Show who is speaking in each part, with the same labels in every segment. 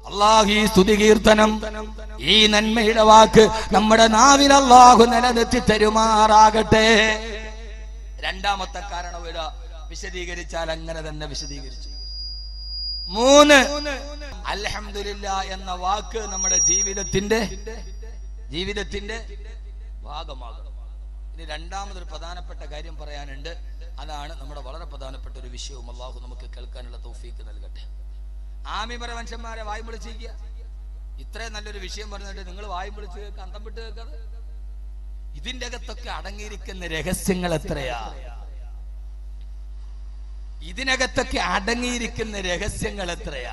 Speaker 1: അള്ളാഹു ഈ സ്തുതി കീർത്തനം ഈ നന്മയുടെ വാക്ക് നമ്മുടെ നാവിൽ അള്ളാഹു നിലനിർത്തി തരുമാറാകട്ടെ രണ്ടാമത്തെ കാരണം ഇതാ വിശദീകരിച്ചാൽ അങ്ങനെ തന്നെ വിശദീകരിച്ചു മൂന്ന് അൽഹംദുലില്ല എന്ന വാക്ക് നമ്മുടെ ജീവിതത്തിന്റെ ജീവിതത്തിന്റെ ഭാഗമാകണം ഇനി രണ്ടാമതൊരു പ്രധാനപ്പെട്ട കാര്യം പറയാനുണ്ട് അതാണ് നമ്മുടെ വളരെ പ്രധാനപ്പെട്ട ഒരു വിഷയവും അള്ളാഹു നമുക്ക് കേൾക്കാനുള്ള തൗഫീക്ക് നൽകട്ടെ ആമി പറ മനുഷ്യന്മാരെ വായും വിളിച്ചിരിക്കുക ഇത്രയും നല്ലൊരു വിഷയം പറഞ്ഞിട്ട് നിങ്ങൾ വായും വിളിച്ച് കേൾക്കുക അന്തം വിട്ട് കേൾക്കാതെ ഇതിന്റെ അകത്തൊക്കെ അടങ്ങിയിരിക്കുന്ന രഹസ്യങ്ങൾ എത്രയാ ഇതിനകത്തൊക്കെ അടങ്ങിയിരിക്കുന്ന രഹസ്യങ്ങൾ എത്രയാ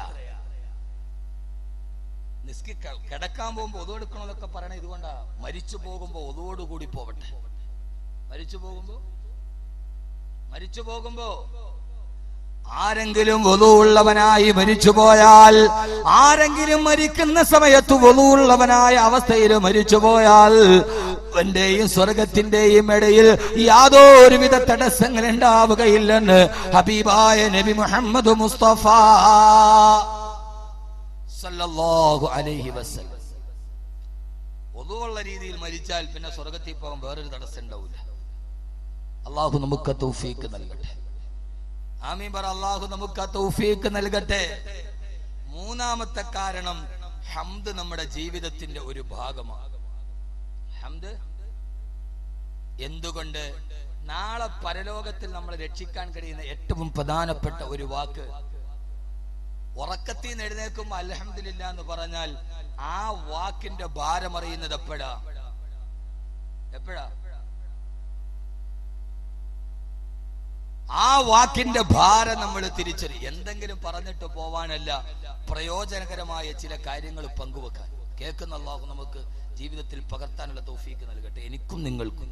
Speaker 1: നിസ്കി ക- കിടക്കാൻ പോകുമ്പോ ഒതുവെടുക്കണമെന്നൊക്കെ പറയണ ഇതുകൊണ്ടാ മരിച്ചു പോകുമ്പോ ഒതുവോടുകൂടി പോവട്ടെ മരിച്ചു പോകുമ്പോ മരിച്ചു പോകുമ്പോ ആരെങ്കിലും വധുവുള്ളവനായി മരിച്ചു പോയാൽ ആരെങ്കിലും മരിക്കുന്ന സമയത്ത് വധുവുള്ളവനായ അവസ്ഥയിൽ മരിച്ചു പോയാൽ അവന്റെയും സ്വർഗത്തിന്റെയും ഇടയിൽ യാതൊരുവിധ തടസ്സങ്ങൾ ഉണ്ടാവുകയില്ലെന്ന് ഹബീബായ നബി മുഹമ്മദ് മുസ്തഫ സല്ലല്ലാഹു അലൈഹി വസല്ലം ഒതുവുള്ള രീതിയിൽ മരിച്ചാൽ പിന്നെ സ്വർഗത്തിൽ പോകാൻ വേറൊരു തടസ്സം ഉണ്ടാവില്ല അള്ളാഹു നമുക്ക് തൗഫീക്ക് നൽകട്ടെ ആമീൻ പറ അള്ളാഹു നമുക്ക് ആ തൗഫീക്ക് നൽകട്ടെ മൂന്നാമത്തെ കാരണം ഹംദ് നമ്മുടെ ജീവിതത്തിന്റെ ഒരു ഭാഗമാണ് ഹംദ് എന്തുകൊണ്ട് നാളെ പരലോകത്തിൽ നമ്മളെ രക്ഷിക്കാൻ കഴിയുന്ന ഏറ്റവും പ്രധാനപ്പെട്ട ഒരു വാക്ക് ഉറക്കത്തിൽ നിന്ന് എഴുന്നേൽക്കുമ്പോ അലഹമില്ല എന്ന് പറഞ്ഞാൽ ആ വാക്കിന്റെ ഭാരം അറിയുന്നത് എപ്പോഴാ എപ്പോഴാ ആ വാക്കിന്റെ ഭാരം നമ്മൾ തിരിച്ചറി എന്തെങ്കിലും പറഞ്ഞിട്ട് പോവാനല്ല പ്രയോജനകരമായ ചില കാര്യങ്ങൾ പങ്കുവെക്കാൻ കേൾക്കുന്ന അള്ളാഹു നമുക്ക് ജീവിതത്തിൽ പകർത്താനുള്ള തൗഫീക്ക് നൽകട്ടെ എനിക്കും നിങ്ങൾക്കും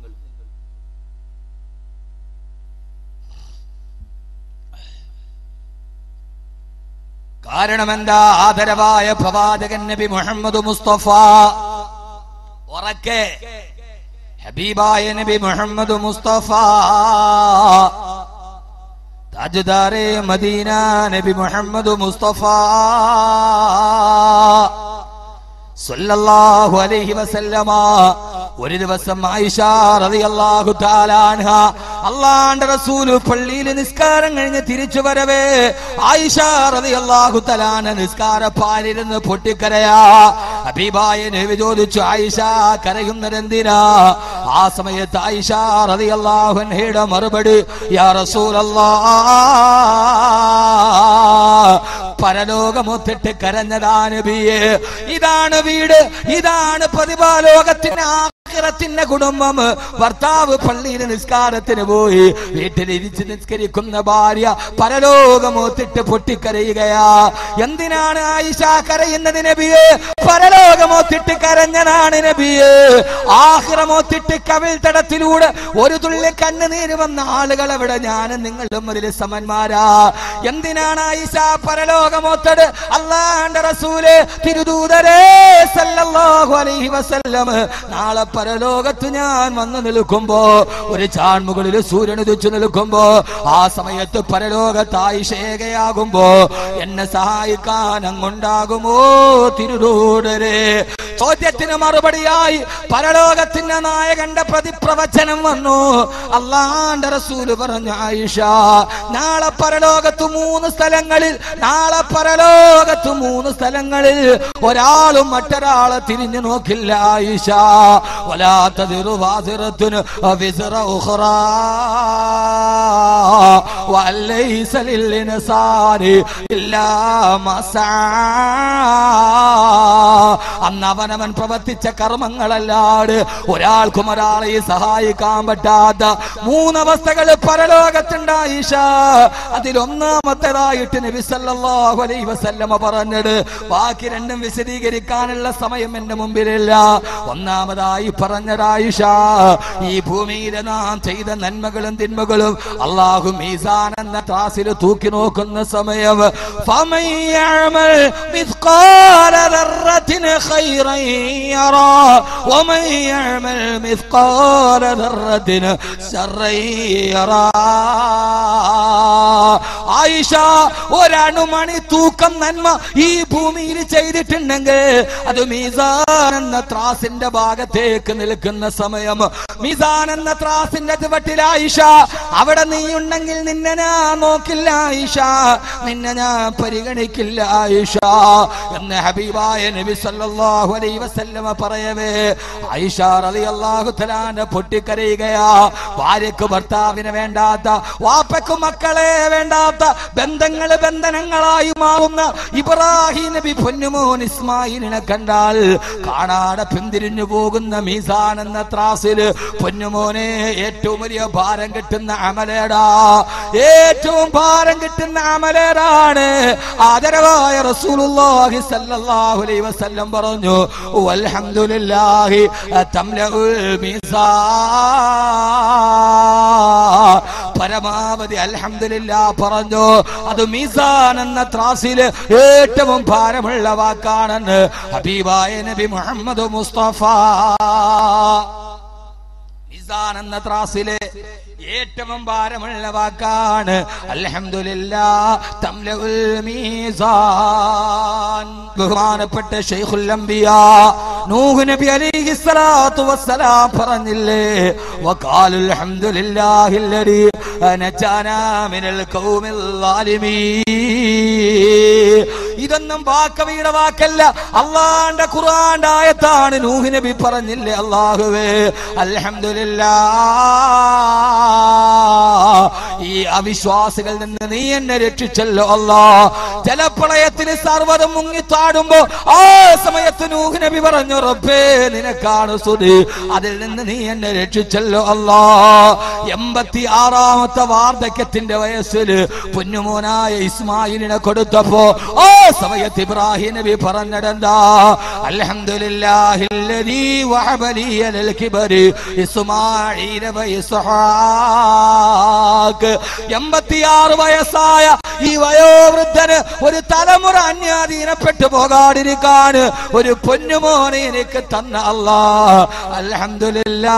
Speaker 1: കാരണം എന്താ ആദരവായ പ്രവാചകൻ നബി മുഹമ്മദ് മുസ്തഫ ഉറക്കെ ഹബീബായ നബി മുഹമ്മദ് മുസ്തഫ താജ്ദാരെ മദീന നബി മുഹമ്മദ് മുസ്തഫ സല്ലല്ലാഹു അലൈഹി വസല്ലമ ഒരു ദിവസം ആയിഷ റളിയല്ലാഹു തആല അൻഹ അള്ളാന്റെ റസൂല് പള്ളിയിൽ നിസ്കാരം കഴിഞ്ഞ് തിരിച്ചു വരവേ ആയിഷ റളിയല്ലാഹു തആല അൻഹ നിസ്കാര പാലിരുന്ന് പൊട്ടിക്കരയാ ഹബീബായ നബി ചോദിച്ചു ആയിഷ കരയുന്നത് എന്തിനാ ആ സമയത്ത് ആയിഷ റളിയല്ലാഹു അൻഹയുടെ മറുപടി യാ റസൂലല്ലാഹ് പരലോകമൊത്തിട്ട് കരഞ്ഞതാ നബിയെ ഇതാണ് വീട് ഇതാണ് പ്രതിഭാലോകത്തിന് ആഖിറത്തിന്റെ കുടുംബം ഭർത്താവ് പള്ളിയിൽ നിസ്കാരത്തിന് പോയി വീട്ടിലിരിച്ച് നിസ്കരിക്കുന്ന ഭാര്യ പരലോകമൊത്തിട്ട് പൊട്ടിക്കരയുകയാ എന്തിനാണ് ആയിഷ കരയുന്നത് നബിയെ പരലോകമൊത്തിട്ട് കരഞ്ഞതാണ് നബിയെ ആഹ്റമൊത്തിട്ട് കവിൾ തടത്തിലൂടെ ഒരു തുള്ളി കണ്ണുനീര് വന്ന ആളുകൾ അവിടെ ഞാനും നിങ്ങളും അതിൽ സമന്മാരാ എന്തിനാണ് ആയിഷ പരലോകമൊത്തട് അള്ളാന്റെ റസൂല് തിരുദൂതരേ സല്ലല്ലാഹു അലൈഹി വസല്ലം നാളെ പരലോകത്ത് ഞാൻ വന്നു നിൽക്കുമ്പോ ഒരു ചാൺമുകളിൽ സൂര്യൻ ഉദിച്ചു നിൽക്കുമ്പോ ആ സമയത്ത് പരലോകത്ത് ആയിഷേകയാകുമ്പോ എന്നെ സഹായിക്കാൻ അങ്ങുണ്ടാകുമോ തിരുദൂതരേ ചോദ്യത്തിന് മറുപടിയായി പരലോകത്തിന്റെ നായകന്റെ പ്രതിപ്രവചനം വന്നു അള്ളാന്റെ റസൂല് പറഞ്ഞു ആയിഷ നാളെ പരലോകത്ത് മൂന്ന് സ്ഥലങ്ങളിൽ നാളെ പരലോകത്ത് മൂന്ന് സ്ഥലങ്ങളിൽ ഒരാളും മറ്റൊരാളെ തിരിഞ്ഞു നോക്കില്ല ആയിഷ വലാത്തതിറു വാസിറത്തിന് വിസറ ഉഖറാ وليس للإنسان إلا ما അന്ന് അവനവൻ പ്രവർത്തിച്ച കർമ്മങ്ങളല്ലാട് ഒരാൾക്കും ഒരാളെ സഹായിക്കാൻ പറ്റാത്ത മൂന്നവസ്ഥകൾ പരലോകത്തുണ്ടായിഷ അതിലൊന്നാമത്തേതായിട്ട് നബി സല്ലല്ലാഹു അലൈഹി വസല്ലമ പറഞ്ഞത് ബാക്കി രണ്ടും വിശദീകരിക്കാനുള്ള സമയം എന്റെ മുമ്പിലില്ല ഒന്നാമതായി പറഞ്ഞതായിഷ ഈ ഭൂമിയിലെ നാം ചെയ്ത നന്മകളും തിന്മകളും അള്ളാഹു മീസാൻ എന്ന ത്രാസിൽ തൂക്കി നോക്കുന്ന സമയം فمن يعمل مثقال ذرة خيرا يرى ومن يعمل مثقال ذرة شرا يرى ആയിഷ ഒരണുമണി തൂക്കം നന്മ ഈ ഭൂമിയിൽ ചെയ്തിട്ടുണ്ടെങ്കിൽ അത് മീസാൻ എന്ന ത്രാസിന്റെ ഭാഗത്തേക്ക് നിൽക്കുന്ന സമയം മീസാൻ എന്ന ത്രാസിന്റെ ചുവട്ടിൽ ആയിഷ അവിടെ നീ ഉണ്ടെങ്കിൽ നിന്നെ ഞാൻ നോക്കില്ല ആയിഷ നിന്നെ ഞാൻ പരിഗണിക്കില്ല ആയിഷ എന്ന് ഹബീബായ നബി സല്ലല്ലാഹു അലൈഹി വസല്ലമ പറയവേ ആയിഷ റളിയല്ലാഹു തആല പൊട്ടിക്കരയുകയാ ഭാര്യക്ക് ഭർത്താവിനെ വേണ്ടാത്ത വാപ്പക്ക് മക്കളെ വേണ്ടാത്ത ബന്ധങ്ങള് ബന്ധനങ്ങളായി മാറുന്ന ഇബ്രാഹിം നബി പൊന്നുമോൻ ഇസ്മായിലിനെ കണ്ടാൽ കാണാതെ പിന്തിരിഞ്ഞു പോകുന്ന മീസാൻ എന്ന ത്രാസില് പൊന്നുമോനെ ഏറ്റവും വലിയ ഭാരം കിട്ടുന്ന അമലേടാ ഏറ്റവും ഭാരം കിട്ടുന്ന അമലേടാണ് ആദരവായ റസൂലുള്ളാഹി സല്ലല്ലാഹു അലൈഹി വസല്ലം പറഞ്ഞു വൽഹംദുലില്ലാഹി തംലഉൽ മീസാൻ പരമാവധി അൽഹംദുലില്ല പറഞ്ഞു അത് മീസാൻ എന്ന ത്രാസില് ഏറ്റവും ഭാരമുള്ള വാക്കാണെന്ന് ഹബീബായ നബി മുഹമ്മദ് മുസ്തഫ മീസാൻ എന്ന ത്രാസിലെ ഏറ്റവും ഭാരമുള്ള വാക്കാണ് അൽഹംദുലില്ലാ തംലഉൽ മീസാൻ ബഹുമാനപ്പെട്ട ശൈഖുൽ അംബിയാ നൂഹ് നബി അലൈഹി സ്വലാത്തു വസ്സലാം പറഞ്ഞില്ലേ വഖാലുൽ ഹംദുലില്ലാഹില്ലദീ നജാനാ മിനൽ ഖൗമിൽ ളാലിമീൻ ഇതൊന്നും വാക്കവിയുടെ വാക്കല്ല അള്ളാന്റെ ഖുർആന്റെ ആയത്താണ് നൂഹ് നബി പറഞ്ഞില്ലേ അള്ളാഹുവേ അൽഹംദുലില്ലാ ഈ അവിശ്വാസികളിൽ നിന്ന് നീ എന്നെ രക്ഷിച്ചല്ലോ അല്ലാ ജലപ്രളയത്തിന് സർവ്വതും മുങ്ങിത്താടുമ്പോ ആ സമയത്ത് നൂഹ് നബി പറഞ്ഞു റബ്ബേ നിനക്കാണ് സ്തുതി അതിൽ നിന്ന് നീ എന്നെ രക്ഷിച്ചല്ലോ അല്ലാ എൺപത്തി ആറാമത്തെ വാർദ്ധക്യത്തിന്റെ വയസ്സില് പൊന്നുമോനായ ഇസ്മായിലിനെ കൊടുത്തപ്പോ ആ സമയത്ത് ഇബ്രാഹിം നബി പറഞ്ഞിടെന്താ അൽഹംദുലില്ലാഹില്ലദീ വഹബലി അലൽ കിബരി ഇസ്മാഈല വ ഇസ്ഹാഖ് എൺപത്തിയാറ് വയസ്സായ ഈ വയോവൃദ്ധന് ഒരു തലമുറ അന്യാധീനപ്പെട്ടു പോകാതിരിക്കാൻ ഒരു പൊന്നുമോനെ എനിക്ക് തന്ന അല്ലാ അൽഹംദുലില്ലാ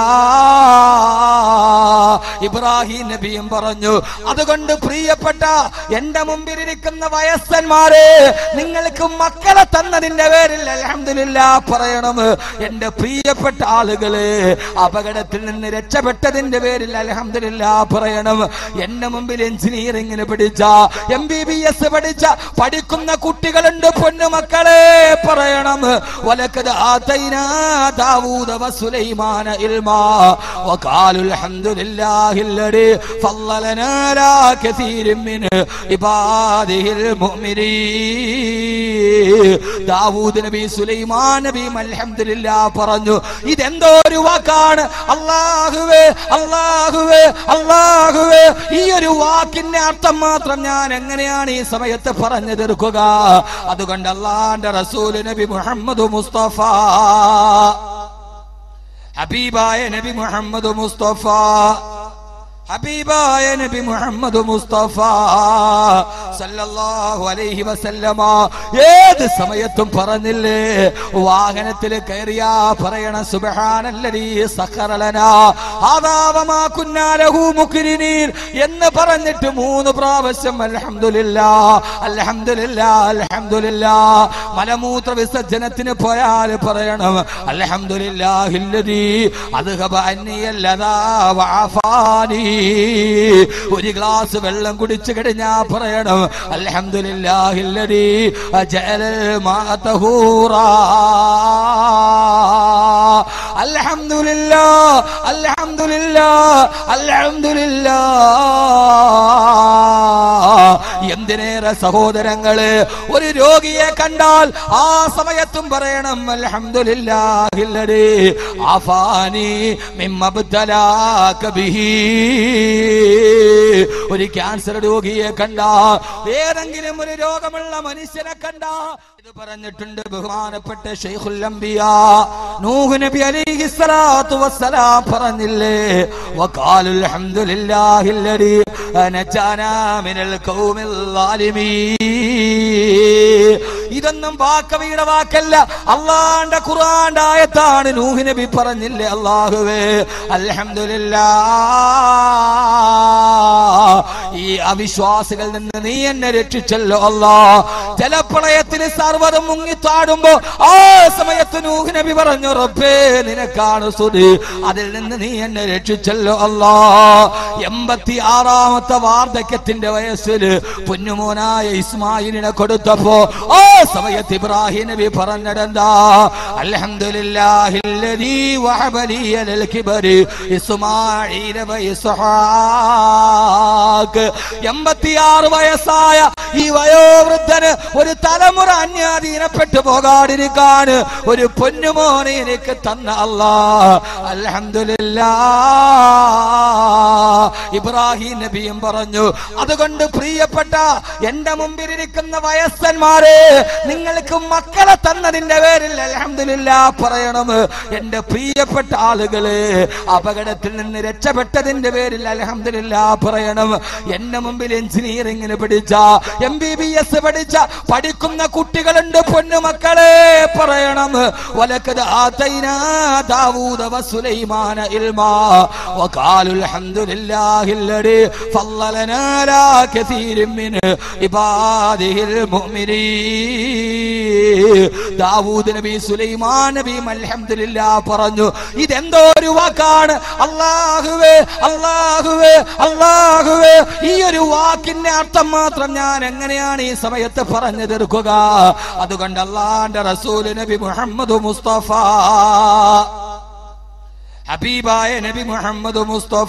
Speaker 1: ഇബ്രാഹിം നബിയും പറഞ്ഞു അതുകൊണ്ട് പ്രിയപ്പെട്ട എന്റെ മുമ്പിലിരിക്കുന്ന വയസ്സന്മാരെ നിങ്ങൾക്ക് മക്കളെ തന്നതിന്റെ പേരിൽ അൽഹംദുലില്ല പറയണം എന്റെ പ്രിയപ്പെട്ട ആളുകളെ അപകടത്തിൽ നിന്ന് രക്ഷപ്പെട്ടതിന്റെ പേരിൽ അൽഹംദുലില്ല പറയണം എന്റെ മുമ്പിൽ എഞ്ചിനീയറിംഗിന് പഠിച്ച എം ബി ബി എസ് പഠിച്ച പഠിക്കുന്ന കുട്ടികളുണ്ട് പൊന്നുമക്കളെ പറയണം വലക്കത് ആതൈനാ ദാവൂദ വസുലൈമാന ഇൽമാ وقالوا الحمد لله الذي فضلنا على كثير من عباده المؤمنين ദാവൂദ് നബി സുലൈമാൻ നബിയും അൽഹംദുലില്ല പറഞ്ഞു ഇതെന്തോ ഒരു വാക്കാണ് അള്ളാഹുവേ അള്ളാഹുവേ അള്ളാഹുവേ ഈ ഒരു വാക്കിന്റെ അർത്ഥം മാത്രം ഞാൻ എങ്ങനെയാണ് ഈ സമയത്ത് പറഞ്ഞു തീർക്കുക അതുകൊണ്ട് അള്ളാന്റെ റസൂൽ നബി മുഹമ്മദ് മുസ്തഫ ഹബീബായ നബി മുഹമ്മദ് മുസ്തഫ ഹബീബായ നബി മുഹമ്മദ് മുസ്തഫ സല്ലല്ലാഹു അലൈഹി വസല്ലമ ഏത് സമയത്തും പറഞ്ഞില്ലേ വാഹനത്തിൽ കയറിയാ പറയണ സുബ്ഹാനല്ലദീ സഖറലനാ ഹാദാ വമാ കുന്നാ ലഹു മുക്രിനീൻ എന്ന് പറഞ്ഞിട്ട് മൂന്ന് പ്രാവശ്യം അൽഹംദുലില്ലാ അൽഹംദുലില്ലാ അൽഹംദുലില്ലാ മലമൂത്ര വിസർജനത്തിന് പോയാൽ പറയണം അൽഹംദുലില്ലാഹില്ലദീ അദ്ഹബ അന്നിയല്ലദാ വഅഫാനി ഒരു ഗ്ലാസ് വെള്ളം കുടിച്ചു കഴിഞ്ഞാ പറയണം അൽഹംദുലില്ലാഹില്ലദീ അജഅലൽ മാ തഹൂറാ അൽഹംദുലില്ലാ അൽഹംദുലില്ലാ അൽഹംദുലില്ലാ എന്തിനേറെ സഹോദരങ്ങള് ഒരു രോഗിയെ കണ്ടാൽ ആ സമയത്തും പറയണം അൽഹംദുലില്ലാഹില്ലദീ ആഫാനി മിമ്മബ്തലാക ബിഹി ഒരു ക്യാൻസർ രോഗിയെ കണ്ട ഏതെങ്കിലും ഒരു രോഗമുള്ള മനുഷ്യനെ കണ്ട ഇത് പറഞ്ഞിട്ടുണ്ട് ബഹുമാനപ്പെട്ട ഷെയ്ഖുൽ അംബിയ നൂഹ് നബി അലൈഹി സ്വലാത്തു വസ്സലാം പറഞ്ഞില്ലേ വഖാലുൽ ഹംദുലില്ലാഹില്ലദീ നജാനാ മിനൽ ഖൗമിൽ ഇതൊന്നും വാക്കവിയുടെ വാക്കല്ല അള്ളാന്റെ ഖുർആന്റെ ആയത്താണ് നൂഹ് നബി പറഞ്ഞില്ലേ അള്ളാഹുവേ അൽഹംദുലില്ലാ ഈ അവിശ്വാസികളിൽ നിന്ന് നീ എന്നെ രക്ഷിച്ചല്ലോ അല്ലാ ജലപ്രളയത്തിന് സർവ്വതും മുങ്ങിത്താടുമ്പോ ആ സമയത്ത് നൂഹ് നബി പറഞ്ഞു റബ്ബേ നിനക്കാണ് സ്തുതി അതിൽ നിന്ന് നീ എന്നെ രക്ഷിച്ചല്ലോ അല്ലാ എൺപത്തി ആറാമത്തെ വാർദ്ധക്യത്തിന്റെ വയസ്സിൽ പൊന്നുമോനായ ഇസ്മായിലിനെ കൊടുത്തപ്പോ ആ സമയത്ത് ഇബ്രാഹിം നബി പറഞ്ഞിടെന്താ അൽഹംദുലില്ലാഹില്ലദീ വഹബലി അലൽ കിബരി ഇസ്മാഈല വ ഇസ്ഹാഖ് എൺപത്തിയാറ് വയസ്സായ ഈ വയോവൃദ്ധന് ഒരു തലമുറ അന്യാധീനപ്പെട്ടു പോകാതിരിക്കാൻ ഒരു പൊന്നുമോനെ എനിക്ക് തന്ന അല്ലാ അൽഹംദുലില്ലാ ഇബ്രാഹിം നബിയും പറഞ്ഞു അതുകൊണ്ട് പ്രിയപ്പെട്ട എന്റെ മുമ്പിലിരിക്കുന്ന വയസ്സന്മാരെ നിങ്ങൾക്ക് മക്കളെ തന്നതിന്റെ പേരിൽ അൽഹംദുലില്ലാ പറയണം എന്റെ പ്രിയപ്പെട്ട ആളുകളെ അപകടത്തിൽ നിന്ന് രക്ഷപ്പെട്ടതിന്റെ പേരിൽ അൽഹംദുലില്ലാ പറയണം എന്റെ മുമ്പിൽ എഞ്ചിനീയറിംഗിന് പഠിച്ച എം ബി ബി എസ് പഠിച്ച പഠിക്കുന്ന കുട്ടികളുണ്ട് പൊന്നുമക്കളെ പറയണം വലക്കത് ആതൈനാ ദാവൂദ വസുലൈമാന ഇൽമാ وقالوا الحمد لله الذي فضلنا على كثير من عباده المؤمنين ദാവൂദ് നബി സുലൈമാൻ നബിയും അൽഹംദുലില്ലാ പറഞ്ഞു ഇതെന്തോ ഒരു വാക്കാണ് അല്ലാഹുവേ അല്ലാഹുവേ അല്ലാഹുവേ ഈ ഒരു വാക്കിന്റെ അർത്ഥം മാത്രം ഞാൻ എങ്ങനെയാണ് ഈ സമയത്ത് പറഞ്ഞു തീർക്കുക അതുകൊണ്ട് അള്ളാന്റെ റസൂൽ നബി മുഹമ്മദ് മുസ്തഫ ഹബീബായ നബി മുഹമ്മദ് മുസ്തഫ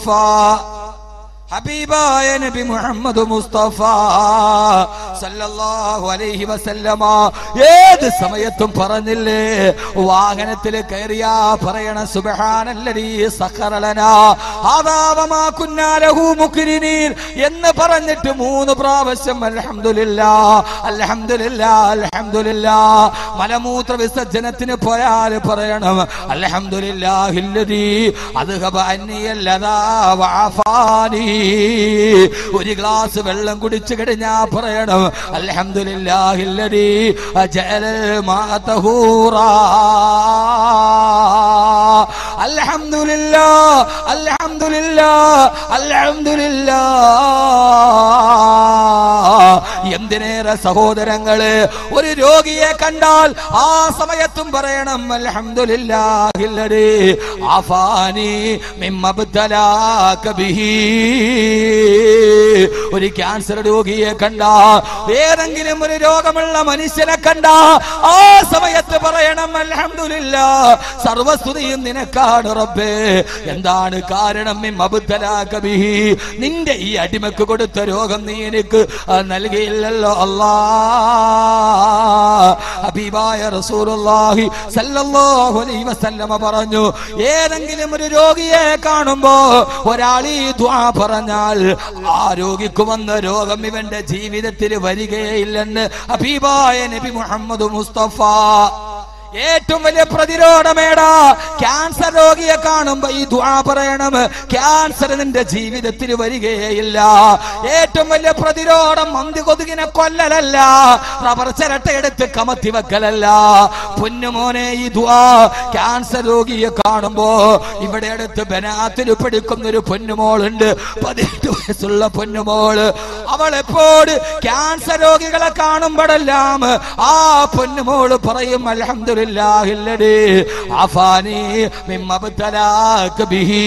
Speaker 1: ഹബീബായ നബി മുഹമ്മദ് മുസ്തഫ സല്ലല്ലാഹു അലൈഹി വസല്ലമ ഏത് സമയത്തും പറഞ്ഞില്ലേ വാഹനത്തിൽ കയറിയാ പറയണ സുബ്ഹാനല്ലദീ സഖറലനാ ഹാദാ വമാ കുന്നാ ലഹു മുക്രിനീൻ എന്ന് പറഞ്ഞിട്ട് മൂന്ന് പ്രാവശ്യം അൽഹംദുലില്ലാ അൽഹംദുലില്ലാ അൽഹംദുലില്ലാ മലമൂത്ര വിസർജനത്തിന് പോയാൽ പറയണം അൽഹംദുലില്ലാഹില്ലദീ അദ്ഹബ അന്നിയല്ലദാ വഅഫാനി ഒരു ഗ്ലാസ് വെള്ളം കുടിച്ചു കഴിഞ്ഞാ പറയണം അൽഹംദുലില്ലാഹില്ലദീ അജഅലൽ മാ തഹൂറാ അൽഹംദുലില്ലാ അൽഹംദുലില്ലാ അൽഹംദുലില്ലാ എന്തിനേറെ സഹോദരങ്ങള് ഒരു രോഗിയെ കണ്ടാൽ ആ സമയത്തും പറയണം അൽഹംദുലില്ലാഹില്ലദീ ആഫാനി മിമ്മബ്തലാക ബിഹി ഒരു ക്യാൻസർ രോഗിയെ കണ്ട ഏതെങ്കിലും ഒരു രോഗമുള്ള മനുഷ്യനെ കണ്ട ആ സമയത്ത് പറയണം അൽഹംദുലില്ലാ സർവസ്തുതിയും നിനക്കാണ് റബ്ബേ എന്താണ് കാരണം മിമ്മബ്തലാക ബിഹി നിന്റെ ഈ അടിമക്ക് കൊടുത്ത രോഗം നീ എനിക്ക് ആ, നൽകിയില്ലല്ലോ അല്ലാ ഹബീബായ റസൂലുള്ളാഹി സല്ലല്ലാഹു അലൈഹി വസല്ലമ പറഞ്ഞു ഏതെങ്കിലും ഒരു രോഗിയെ കാണുമ്പോ ഒരാൾ ഈ ദുആ പറഞ്ഞാൽ ആ രോഗിക്ക് വന്ന രോഗം ഇവന്റെ ജീവിതത്തിൽ വരികയില്ലെന്ന് ഹബീബായ നബി മുഹമ്മദ് മുസ്തഫ ഏറ്റവും വലിയ പ്രതിരോധമേടാ ക്യാൻസർ രോഗിയെ കാണുമ്പോ ഈ ദുആ പറയണം ക്യാൻസർ നിന്റെ ജീവിതത്തിൽ വരികയില്ല ഏറ്റവും വലിയ പ്രതിരോധം മന്തി കൊതുകിനെ കൊല്ലലല്ല റബ്ബർ ചിരട്ട എടുത്ത് കമത്തി വെക്കലല്ല പൊന്നുമോനെ ഈ ദുആ ക്യാൻസർ രോഗിയെ കാണുമ്പോ ഇവിടെ അടുത്ത് ബനാത്തിൽ പിടിക്കുന്ന ഒരു പൊന്നുമോളുണ്ട് പതിനെട്ട് വയസ്സുള്ള പൊന്നുമോള് അവൾ എപ്പോഴും ക്യാൻസർ രോഗികളെ കാണുമ്പോഴെല്ലാം ആ പൊന്നുമോള് പറയും അൽഹംദുലില്ലാഹില്ലടി അഫാനി മിമ്മബ്തലാക ബിഹി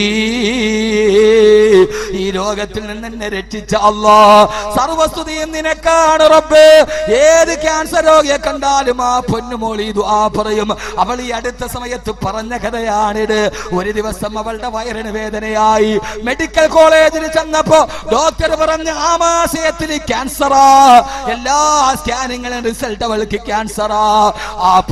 Speaker 1: ഈ രോഗത്തിൽ നിന്ന് എന്നെ രക്ഷിച്ച അല്ലാ സർവസ്തുതിയും നിനക്കാണ് റബ്ബേ ഏത് ക്യാൻസർ രോഗിയെ കണ്ടാലും ആ പൊന്നുമോൾ ഈ ദുആ പറയും അവൾ ഈ അടുത്ത സമയത്ത് പറഞ്ഞ കഥയാണിത് ഒരു ദിവസം അവളുടെ വയറിന് വേദനയായി മെഡിക്കൽ കോളേജിൽ ചെന്നപ്പോ ഡോക്ടർ പറഞ്ഞ ആമാശയത്തിൽ ക്യാൻസറാ എല്ലാ സ്കാനിങ്ങളും റിസൾട്ട് അവൾക്ക് ക്യാൻസറാ ആ പൊന്നുമോൾ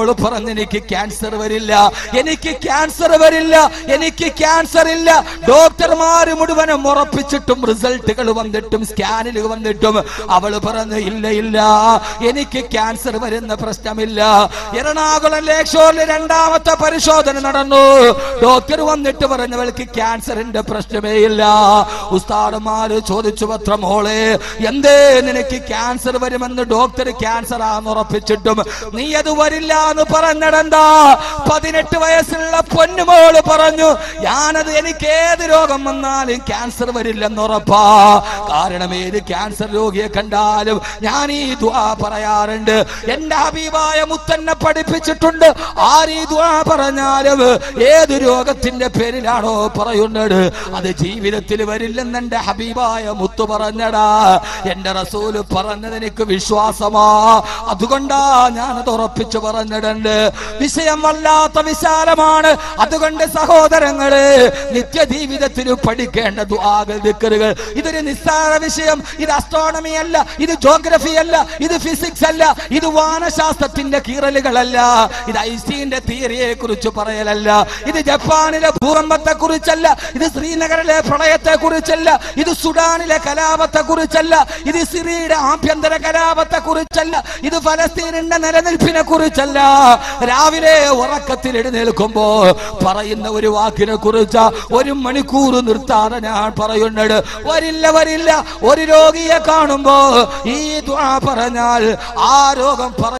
Speaker 1: മോള് പറഞ്ഞ് എനിക്ക് ക്യാൻസർ വരില്ല എനിക്ക് ക്യാൻസർ വരില്ല എനിക്ക് ക്യാൻസർ ഇല്ല ഡോക്ടർമാര് മുഴുവനും ഉറപ്പിച്ചിട്ടും റിസൾട്ടുകൾ വന്നിട്ടും സ്കാനിൽ വന്നിട്ടും അവള് പറഞ്ഞു ഇല്ല ഇല്ല എനിക്ക് ക്യാൻസർ വരുന്ന പ്രശ്നമില്ല എറണാകുളം ലേക്ഷോറിൽ രണ്ടാമത്തെ പരിശോധന നടന്നു ഡോക്ടർ വന്നിട്ട് പറഞ്ഞവൾക്ക് ക്യാൻസറിന്റെ പ്രശ്നമേ ഇല്ല ഉസ്താദന്മാര് ചോദിച്ചു പത്ര മോളെ എന്തേ നിനക്ക് ക്യാൻസർ വരുമെന്ന് ഡോക്ടർ ക്യാൻസർ ആന്ന് ഉറപ്പിച്ചിട്ടും നീ അത് വരില്ല എന്ന് പറഞ്ഞിടണ്ടാ പതിനെട്ട് വയസ്സുള്ള പൊന്നുമോള് പറഞ്ഞു ഞാനത് എനിക്ക് ഏത് രോഗം വന്നാലും ക്യാൻസർ വരില്ലെന്ന് ഉറപ്പാ കാരണം ഏത് ക്യാൻസർ രോഗിയെ കണ്ടാലും ഞാൻ ഈ ദ്വാ പറയാറുണ്ട് എന്റെ ഹബീബായ മുത്തന്നെ പഠിപ്പിച്ചിട്ടുണ്ട് ആര് ഈ ദ്വാ പറഞ്ഞാലും ഏത് രോഗത്തിന്റെ പേരിലാണോ പറയുന്നത് അത് ജീവിതത്തിൽ വരില്ലെന്ന് എന്റെ ഹബീബായ മുത്തു പറഞ്ഞടാ എന്റെ റസൂല് പറഞ്ഞത് എനിക്ക് വിശ്വാസമാ അതുകൊണ്ടാ ഞാനത് ഉറപ്പിച്ചു പറഞ്ഞിട്ടുണ്ട് വിഷയം വല്ലാത്ത വിശാലമാണ് അതുകൊണ്ട് സഹോദരങ്ങള് നിത്യജീവിതത്തിൽ പഠിക്കേണ്ട ദുആകൾ ദിക്കറുകൾ ഇതൊരു നിസ്സാര വിഷയം ഇത് അസ്ട്രോണമി അല്ല ഇത് ജോഗ്രഫി അല്ല ഇത് ഫിസിക്സ് അല്ല ഇത് വാനശാസ്ത്രത്തിന്റെ കീറലുകളല്ല ഇത് ഐസിന്റെ തിയറിയെ കുറിച്ച് പറയലല്ല ഇത് ജപ്പാനിലെ ഭൂകമ്പത്തെ കുറിച്ചല്ല ഇത് ശ്രീനഗറിലെ പ്രളയത്തെ കുറിച്ചല്ല ഇത് സുഡാനിലെ കലാപത്തെ കുറിച്ചല്ല ഇത് സിറിയുടെ ആഭ്യന്തര കലാപത്തെ കുറിച്ചല്ല ഇത് ഫലസ്തീനിന്റെ നിലനിൽപ്പിനെ കുറിച്ചല്ല രാവിലെ ഉറക്കത്തിൽ എഴുന്നേൽക്കുമ്പോ പറയുന്ന ഒരു വാക്കിനെ കുറിച്ച് ഒരു മണിക്കൂർ നിർത്താതെ ഞാൻ പറയുന്നുണ്ട് വരില്ല വരില്ല ഒരു രോഗിയെ കാണുമ്പോ ഈ ദ്വാ പറഞ്ഞാൽ ആ രോഗം പറ